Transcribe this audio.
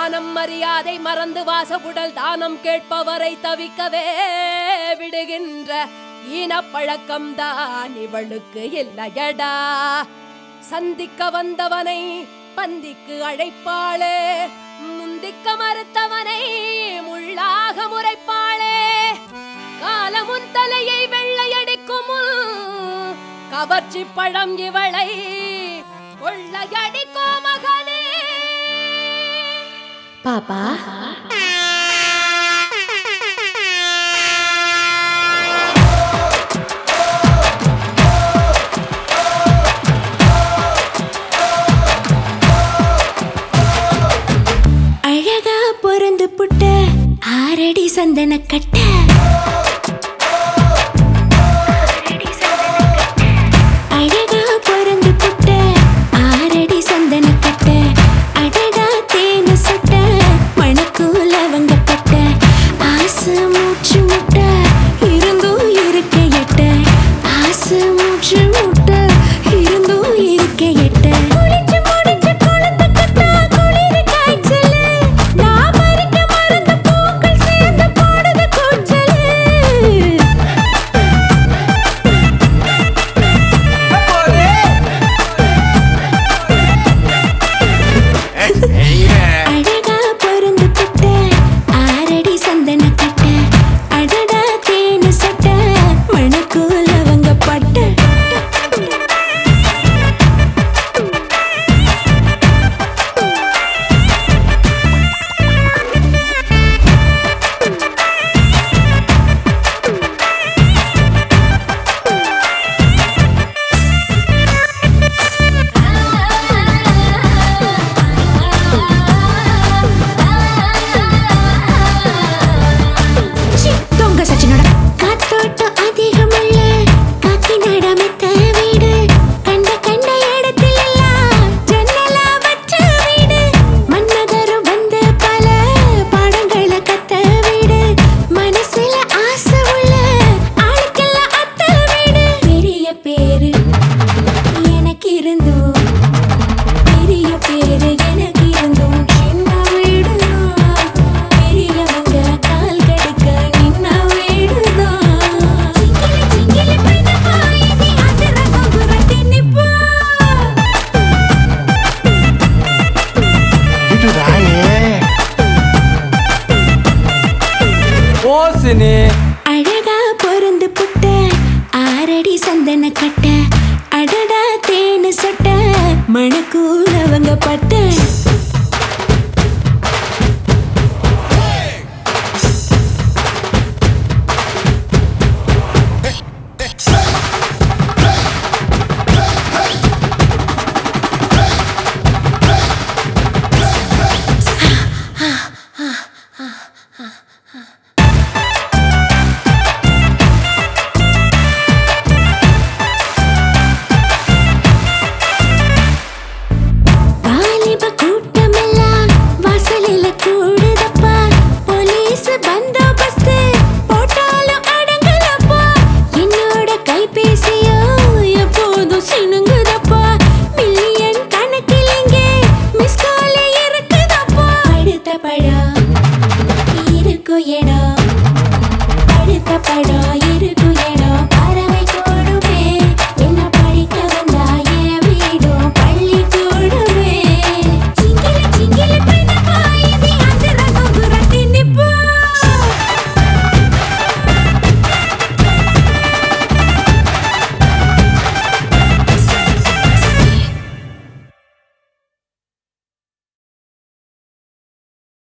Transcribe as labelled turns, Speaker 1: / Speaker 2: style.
Speaker 1: மானம் மரியாதை மறந்து வாசப்புடல் தானம் கேட்பவரை தவிக்கவே விடுகின்ற ஈனப்பழக்கம் தான் இவளுக்கு இல்லையடா சந்திக்க வந்தவனை பந்திக்கு அழைப்பாளே முந்திக்க மறுத்தவனை முள்ளாக முறைப்பாளே காலமுன் தலையை வெள்ளையடிக்கும் முன் கவர்ச்சி பழம் இவளை கொள்ளையடிக்கோ மகனே
Speaker 2: பாப்பா அழகா பொறந்து புட்ட ஆரடி சந்தன கட்ட அழகா பொறந்து புட்ட ஆரடி சந்தன கட்ட அடடா தேனு சுட்ட மணக்கூல வங்கப்பட்ட ஆசை மூச்சு முட்ட இருந்தும் இருக்க எட்ட ஆசை மூச்சு முட்ட இருந்தும் இருக்க எட்ட குளிச்சு முடிச்சு குளத்து கட்டா குளிர் காய்ச்சலு நான் பறிக்க மறந்த பூக்கள் சேர்ந்து போடுது கூச்சலு அழகா பொருந்து புட்ட ஆரடி சந்தன கட்ட அடடா தேனு சட்ட மணக்கூல அவங்க பட்ட சி, தொங்க சச்சினோட காத்தோட்டம் அதிகமுள்ள காக்கி நடமித்த வீடு கண்ட கண்ட இடத்தில் எல்லாம் ஜன்னலா வச்ச வீடு மன்மதரும் வந்து பல பாடங்களை கத்த வீடு மனசுல ஆசை உள்ள ஆளுக்கெல்லாம் அத்த வீடு பெரிய பேரு எனக்கு இருந்தோம் பெரிய பேரு எனக்கு இருந்தோம் சின்ன வீடுதான் பெரியவங்க கால் கடுக்க நின்ன வீடுதான் சிங்கிலி சிங்கிலி பையனப்பா இது அதிர கோபுரத்தி நிப்பா
Speaker 3: இது ராயே
Speaker 4: ஓசினி